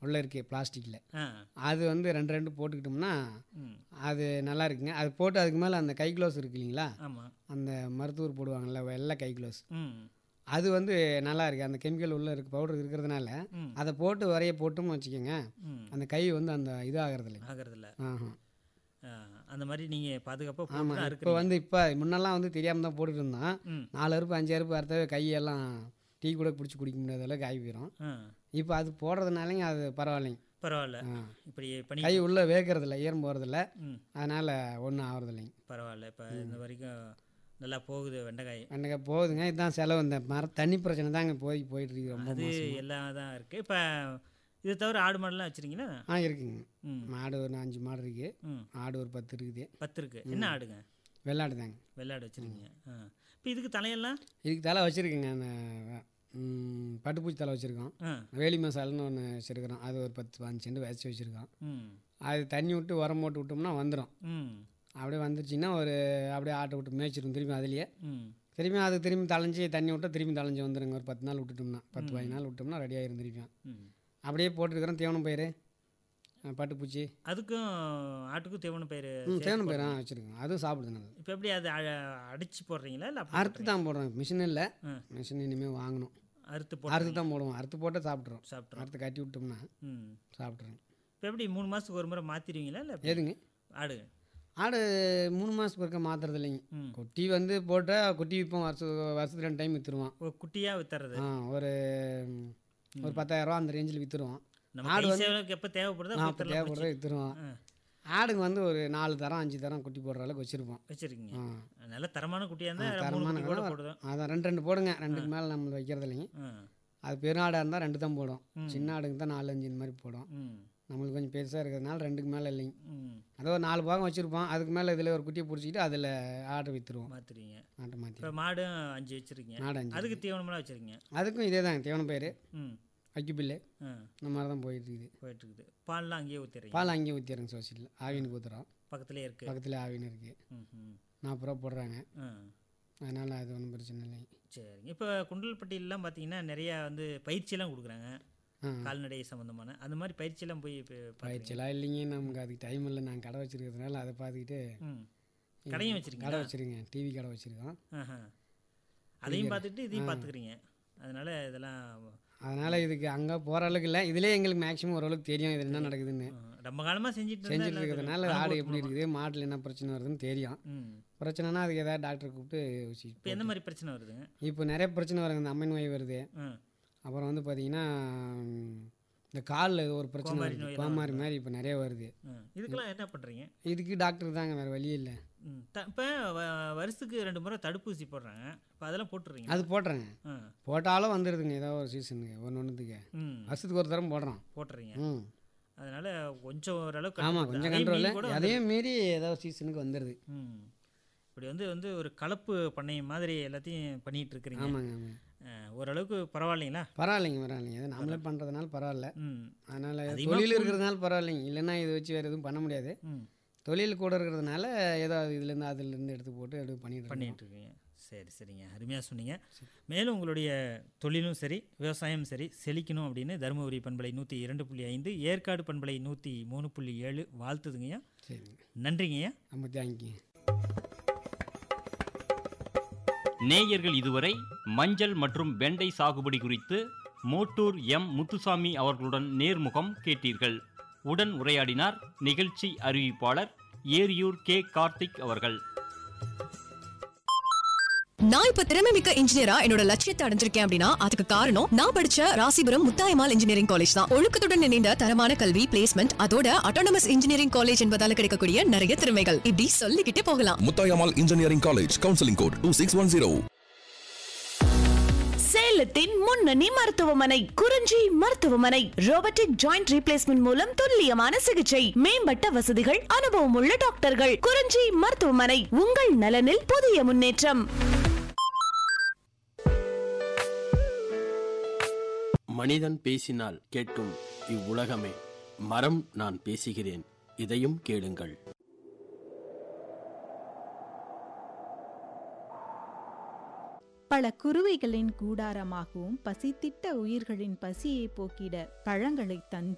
உள்ளே இருக்குது பிளாஸ்டிக்கில் ஆ அது வந்து ரெண்டு ரெண்டு போட்டுக்கிட்டோம்னா ம் அது நல்லா இருக்குங்க அது போட்டு அதுக்கு மேலே அந்த கை க்ளோஸ் இருக்கு இல்லைங்களா ஆமாம் அந்த மருத்துவர் போடுவாங்கல்ல வெள்ளை கை க்ளோஸ் ம் அது வந்து நல்லா இருக்குது அந்த கெமிக்கல் உள்ளே இருக்கு பவுடர் இருக்கிறதுனால ம். அதை போட்டு வரைய போட்டோம்னு வச்சுக்கோங்க ம் அந்த கை வந்து அந்த இது ஆகிறது இல்லை ஆகிறதில்ல ஆஹா அந்த மாதிரி நீங்கள் பாதுகாப்பாக போட்டு ஆமாம் தான் இப்போ இருக்கிறீங்க வந்து இப்போ முன்னெல்லாம் வந்து தெரியாமல் தான் போட்டுட்டு இருந்தோம் ம் நாலு அறுப்பு அஞ்சு அறுப்பு அறுத்தவே கையெல்லாம் டீ கூட பிடிச்சி குடிக்க முடியாத அளவுக்கு ஆகி போயிடும் ஆ இப்போ அது போடுறதுனாலைங்க அது பரவாயில்லைங்க பரவாயில்ல ஆ. இப்படி பண்ணி கை உள்ளே வேக்கிறதில்ல ஈரம் போகிறதில்ல ம் அதனால் ஒன்றும் ஆகிறதில்லைங்க பரவாயில்ல இப்போ இந்த வரைக்கும் நல்லா போகுது வெண்டைக்காய் எனக்கு போகுதுங்க இதுதான் செலவு இந்த மர தண்ணி பிரச்சனை தாங்க போய் போயிட்டு இருக்கு ரொம்ப அது மோசமா. எல்லாம் தான் இருக்குது இப்போ இது தவிர ஆடு மாடுலாம் வச்சுருக்கீங்களா ஆ இருக்குங்க ம் மாடு ஒரு அஞ்சு மாடு இருக்கு ம் ஆடு ஒரு பத்து இருக்குது பத்து இருக்கு என்ன ஆடுங்க வெள்ளாடு தாங்க வெள்ளாடு வச்சுருக்கீங்க ஆ இப்போ இதுக்கு தலையெல்லாம் இதுக்கு தலை வச்சுருக்குங்க அந்த ம், பட்டுப்பூச்சி தலை வச்சுருக்கோம் ஆ வேலி மசால்னு ஒன்று வச்சுருக்கிறோம் அது ஒரு பத்து பதினஞ்சு செண்டு வச்சு வச்சுருக்கோம் ம் அது தண்ணி விட்டு உரம் போட்டு விட்டோம்னா வந்துடும் ம் அப்படியே வந்துருச்சுன்னா ஒரு அப்படியே ஆட்டை விட்டு மேய்ச்சிரும் திரும்பி அதுலேயே ம் திரும்பி அது திரும்பி தலைஞ்சி தண்ணி விட்டா திரும்பி தலைஞ்சி வந்துடுங்க ஒரு பத்து நாள் விட்டுட்டோம்னா பத்து பதினஞ்சு நாள் விட்டோம்னா ரெடி ஆயிரும் திரும்பி ம் அப்படியே போட்டுருக்கிறோம் தேவனம் பயிர் அஹ், பட்டுப்பூச்சி அதுக்கும் ஆட்டுக்கும் தேவன பயிர் ம் தேவனம் பயிர் ஆ வச்சுருக்கோம் அதுவும் சாப்பிடுது நல்லது இப்போ எப்படி அது அ- அடிச்சு போடுறீங்களா இல்லை அப்படி அறுத்து தான் போடுறோம் மிஷின் இல்லை ஆ. மிஷின் இனிமேல் வாங்கணும் அறுத்து போட்டு அறுத்து தான் போடுவோம் அறுத்து போட்டு சாப்பிட்றோம் சாப்பிட்றோம் அறுத்து கட்டி விட்டோம்னா ம் சாப்பிட்றோம் இப்போ எப்படி மூணு மாதத்துக்கு ஒரு முறை மாற்றிடுவீங்களா இல்லை எதுங்க ஆடு ஆடு மூணு மாதத்துக்கு ஒருக்க மாத்துறது இல்லைங்க ம் குட்டி வந்து போட்டால் குட்டி விற்போம் வருஷம் வருஷத்துக்கு ரெண்டு டைம் விற்றுருவோம் ஒரு குட்டியாக வித்துறது ஆ ஒரு ம், ஒரு பத்தாயிரரூவா அந்த ரேஞ்சில் விற்றுருவோம் நம்ம கை சேவலுக்கு எப்போ தேவைப்படுதோ ஆ அப்போ இப்போ வித்துறலாம் தேவைப்படுற விற்றுருவோம் ஆ ஆடுங்க வந்து ஒரு நாலு தரம் அஞ்சு தரம் குட்டி போடுற அளவுக்கு வச்சுருப்போம் வச்சுருக்கீங்க ஆ நல்ல தரமான குட்டியாக இருந்தால் மூணு தரமான குட்டி கூட இடம். போடுதோம் அதான் ரெண்டு ரெண்டு போடுங்க ரெண்டுக்கு மேலே நம்ம வைக்கிறது இல்லைங்க ஆ அது பெருநாடாக இருந்தால் ரெண்டு தான் போடும் ம். சின்ன ஆடுங்க தான் நாலு அஞ்சு இந்த மாதிரி போடும் ம் நம்மளுக்கு கொஞ்சம் பெருசாக இருக்கிறதுனால ரெண்டுக்கு மேலே இல்லைங்க ம் அதோ ஒரு நாலு பாகம் வச்சுருப்போம் அதுக்கு மேலே இதில் ஒரு குட்டியை பிடிச்சிக்கிட்டு அதில் ஆட்டை விற்றுருவோம் மாற்றுறீங்க ஆட்டை மாற்றி இப்போ மாடும் அஞ்சு வச்சுருக்கீங்க நாடு அஞ்சு அதுக்கு தீவனமெல்லாம் வச்சுருக்கீங்க அதுக்கும் இதே தாங்க தேவன பயிர் ம் வைக்கு பில்லு ஆ இந்த மாதிரி தான் போயிட்டு இருக்குது போயிட்டுருக்குது பால்லாம் அங்கேயே ஊற்றிடுறீங்க பால் அங்கேயே ஊற்றிடுறேங்க சோசியலில் ஆவினுக்கு ஊற்றுறோம் பக்கத்துலேயே இருக்குது பக்கத்தில் ஆவின் இருக்குது ம் ம் நாற்பது ரூபா போடுறாங்க ஆ அதனால் அது ஒன்றும் பிரச்சனை இல்லைங்க சரிங்க இப்போ குண்டல்பட்டியிலலாம் பார்த்தீங்கன்னா நிறையா வந்து பயிற்சியெல்லாம் கொடுக்குறாங்க ஆ கால்நடை சம்மந்தமான அந்த மாதிரி பயிற்சியெல்லாம் போய் இப்போ பார்க்குறீங்க பயிற்சியெல்லாம் இல்லைங்க நமக்கு அதுக்கு டைம் இல்லை நாங்கள் கடை வச்சுருக்கிறதுனால அதை பார்த்துக்கிட்டு ம் கடையும் வச்சுருக்கீங்க கடை வச்சுருக்கேன் டிவி கடை வச்சுருக்கோம் ஆஹா அதையும் பார்த்துட்டு இதையும் பார்த்துக்கிறீங்க அதனால இதெல்லாம் அதனால் இதுக்கு அங்கே போகிற அளவுக்கு இல்லை இதிலே எங்களுக்கு மேக்ஸிமம் ஓரளவுக்கு தெரியும் இது என்ன நடக்குதுன்னு ஆ, ரொம்ப காலமாக செஞ்சுட்டு இருந்தா செஞ்சுட்டு எல்லாம் இருக்கிறதுனால தெரியும். ஆடு எப்படி இருக்குது மாட்டில் என்ன பிரச்சனை வருதுன்னு தெரியும் ம் பிரச்சனைனா அதுக்கு ஏதாவது டாக்டரை கூப்பிட்டு ஊசி இப்போ எந்த மாதிரி பிரச்சனை வருதுங்க இப்போ நிறைய பிரச்சனை வருங்க இந்த அம்மன் நோய் வருது ஆ அப்புறம் வந்து பார்த்தீங்கன்னா ம், இந்த காலில் ஒரு பிரச்சனை கோமாரி வருது நோயெல்லாம் கோமாரி மாதிரி இப்போ நிறைய வருது ஆ. இதுக்கெல்லாம் என்ன பண்ணுறீங்க இதுக்கு டாக்டர் தாங்க வேறு வழி இல்லை ம் த இப்போ வருஷத்துக்கு ரெண்டு முறை தடுப்பூசி போடுறாங்க இப்போ அதெல்லாம் போட்டுறீங்க அது போடுறேங்க ஆ போட்டாலும் வந்துடுதுங்க ஏதோ ஒரு சீசனுக்கு ஒன்று ஒன்றுத்துக்கு ம் வருஷத்துக்கு ஒரு தரம் போடுறோம் போட்டுறீங்க ம் அதனால கொஞ்சம் ஓரளவுக்கு ஆமாம் கட்டுப்படுது. கொஞ்சம் அதையும் கண்ட்ரோல் மீறி கூட அதையும் மீறி ஏதோ சீசனுக்கு வந்துடுது ம் இப்படி வந்து வந்து ஒரு கலப்பு பண்ணை மாதிரி எல்லாத்தையும் பண்ணிட்டு இருக்கிறீங்க ஆமாங்க ஆமாங்க ஆ, ஓரளவுக்கு பரவாயில்லைங்களா பரவாயில்லைங்க பரவாயில்லைங்க அது நம்மளே பண்ணுறதுனால பரவாயில்ல ம் அதனால் அதிகமா தொழில் இருக்கிறதுனால பரவாயில்லைங்க இல்லைன்னா இதை வச்சு வேறு எதுவும் பண்ண முடியாது ம் தொழில் கூட இருக்கிறதுனால ஏதோ இதுலேருந்து அதுலேருந்து எடுத்து போட்டு எடுத்து பண்ணிட்டு இருக்கோம். பண்ணிட்டு இருக்கீங்க சரி சரிங்க அருமையாக சொன்னீங்க மேலும் உங்களுடைய தொழிலும் சரி விவசாயம் சரி செழிக்கணும் அப்படின்னு தருமபுரி பண்பலை நூற்றி இரண்டு புள்ளி ஐந்து ஏற்காடு பண்பலை நூற்றி மூணு புள்ளி ஏழு வாழ்த்துதுங்கய்யா சரிங்க நன்றிங்கய்யா ரொம்ப தேங்க்யூ நேயர்கள் இதுவரை மஞ்சள் மற்றும் வெண்டை சாகுபடி குறித்து மோட்டூர் எம் முத்துசாமி அவர்களுடன் நேர்முகம் கேட்டீர்கள் உடன் உரையாடினார் நிகழ்ச்சி அறிவிப்பாளர் ஏரியூர் கே கார்த்திக் அவர்கள் நான் இப்ப திறமை மிக்க இன்ஜினியரா என்னோட லட்சியத்தை அடைஞ்சிருக்கேன் அப்படின்னா அதுக்கு காரணம் நான் படிச்ச ராசிபுரம் முத்தாயமால் இன்ஜினியரிங் காலேஜ் தான் ஒழுக்கத்துடன் இணைந்த தரமான கல்வி பிளேஸ்மெண்ட் அதோட அட்டானமஸ் இன்ஜினியரிங் காலேஜ் என்பதால கிடைக்கக்கூடிய நிறைய திறமைகள் இப்படி சொல்லிக்கிட்டே போகலாம் Muthayammal engineering college counselling code two six one zero சேலத்தின் முன்னணி மருத்துவமனை குறிஞ்சி மருத்துவமனை ரோபோட்டிக் ஜாயிண்ட் ரீப்ளேஸ்மெண்ட் மூலம் துல்லியமான சிகிச்சை மேம்பட்ட வசதிகள் அனுபவமுள்ள டாக்டர்கள் குறிஞ்சி மருத்துவமனை உங்கள் நலனில் புதிய முன்னேற்றம் மனிதன் பேசினால் கேட்கும் இவ்வுலகமே மரம் நான் பேசுகிறேன் இதையும் கேளுங்கள் பல குருவிகளின் கூடாரமாகவும் பசித்திட்ட உயிர்களின் பசியை போக்கிட பழங்களை தந்து